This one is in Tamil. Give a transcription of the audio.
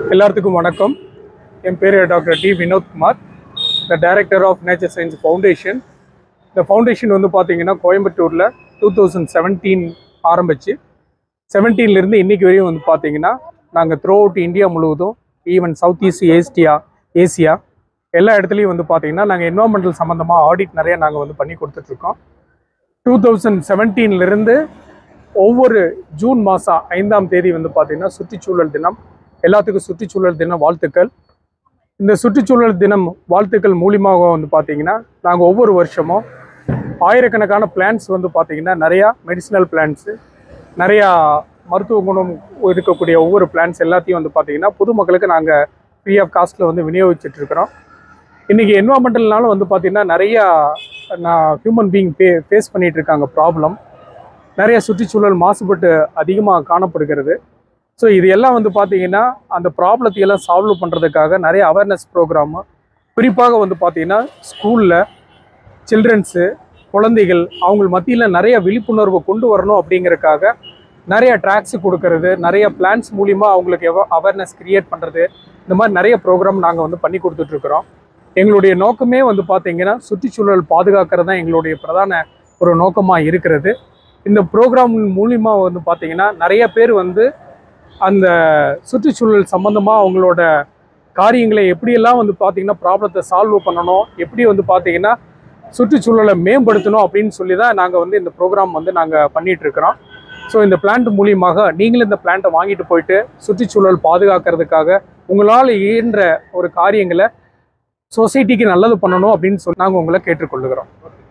எல்லாத்துக்கும் வணக்கம் என் பேர் doctor D Vinothkumar the director of nature science foundation இந்த ஃபவுண்டேஷன் வந்து பார்த்தீங்கன்னா கோயம்புத்தூரில் டூ தௌசண்ட் செவன்டீன் ஆரம்பிச்சு செவன்டீன்லேருந்து இன்னைக்கு வரையும் வந்து பார்த்தீங்கன்னா நாங்கள் த்ரூ அவுட் இந்தியா முழுவதும் ஈவன் சவுத் ஈஸ்ட் ஏஸ்டியா ஏசியா எல்லா இடத்துலையும் வந்து பார்த்தீங்கன்னா நாங்கள் என்வாமெண்டல் சம்மந்தமாக ஆடிட் நிறைய நாங்கள் வந்து பண்ணி கொடுத்துட்ருக்கோம் டூ தௌசண்ட் செவன்டீன்லேருந்து ஒவ்வொரு ஜூன் மாதம் ஐந்தாம் தேதி வந்து பார்த்தீங்கன்னா சுற்றுச்சூழல் தினம் எல்லாத்துக்கும் சுற்றுச்சூழல் தின வாழ்த்துக்கள் இந்த சுற்றுச்சூழல் தினம் வாழ்த்துக்கள் மூலியமாக வந்து பார்த்தீங்கன்னா நாங்கள் ஒவ்வொரு வருஷமும் ஆயிரக்கணக்கான பிளான்ஸ் வந்து பார்த்தீங்கன்னா நிறையா மெடிசினல் பிளான்ஸு நிறையா மருத்துவ குணம் இருக்கக்கூடிய ஒவ்வொரு பிளான்ஸ் எல்லாத்தையும் வந்து பார்த்தீங்கன்னா பொதுமக்களுக்கு நாங்கள் ஃப்ரீ ஆஃப் காஸ்ட்டில் வந்து விநியோகிச்சுட்டு இருக்கிறோம் இன்றைக்கி என்வாமெண்டல்னால வந்து பார்த்தீங்கன்னா நிறையா நான் ஹியூமன் பீயிங் ஃபே ஃபேஸ் பண்ணிகிட்டு இருக்காங்க ப்ராப்ளம் நிறைய சுற்றுச்சூழல் மாசுபட்டு அதிகமாக காணப்படுகிறது ஸோ இது எல்லாம் வந்து பார்த்தீங்கன்னா அந்த ப்ராப்ளத்தை எல்லாம் சால்வ் பண்ணுறதுக்காக நிறைய அவேர்னஸ் ப்ரோக்ராமு குறிப்பாக வந்து பார்த்தீங்கன்னா ஸ்கூலில் சில்ட்ரன்ஸு குழந்தைகள் அவங்க மத்தியில் நிறைய விழிப்புணர்வு கொண்டு வரணும் அப்படிங்கறக்காக நிறைய ட்ராக்ஸ் கொடுக்கறது நிறைய பிளான்ஸ் மூலிமா அவங்களுக்கு எவ அவேர்னஸ் கிரியேட் பண்ணுறது இந்த மாதிரி நிறைய ப்ரோக்ராம் நாங்கள் வந்து பண்ணி கொடுத்துட்ருக்குறோம் எங்களுடைய நோக்கமே வந்து பார்த்தீங்கன்னா சுற்றுச்சூழல் பாதுகாக்கிறது தான் எங்களுடைய பிரதான ஒரு நோக்கமாக இருக்கிறது இந்த ப்ரோக்ராம் மூலிமா வந்து பார்த்தீங்கன்னா நிறைய பேர் வந்து அந்த சுற்றுச்சூழல் சம்மந்தமாக அவங்களோட காரியங்களை எப்படியெல்லாம் வந்து பார்த்தீங்கன்னா ப்ராப்ளத்தை சால்வ் பண்ணணும் எப்படி வந்து பார்த்தீங்கன்னா சுற்றுச்சூழலை மேம்படுத்தணும் அப்படின்னு சொல்லி தான் நாங்கள் வந்து இந்த ப்ரோக்ராம் வந்து நாங்கள் பண்ணிட்டு இருக்கிறோம் ஸோ இந்த பிளான்ட் மூலியமாக நீங்களும் இந்த பிளான்ட்டை வாங்கிட்டு போயிட்டு சுற்றுச்சூழல் பாதுகாக்கிறதுக்காக உங்களால் இயன்ற ஒரு காரியங்களை சொசைட்டிக்கு நல்லது பண்ணணும் அப்படின்னு சொல்லி நாங்கள் உங்களை கேட்டுக்கொள்ளுகிறோம்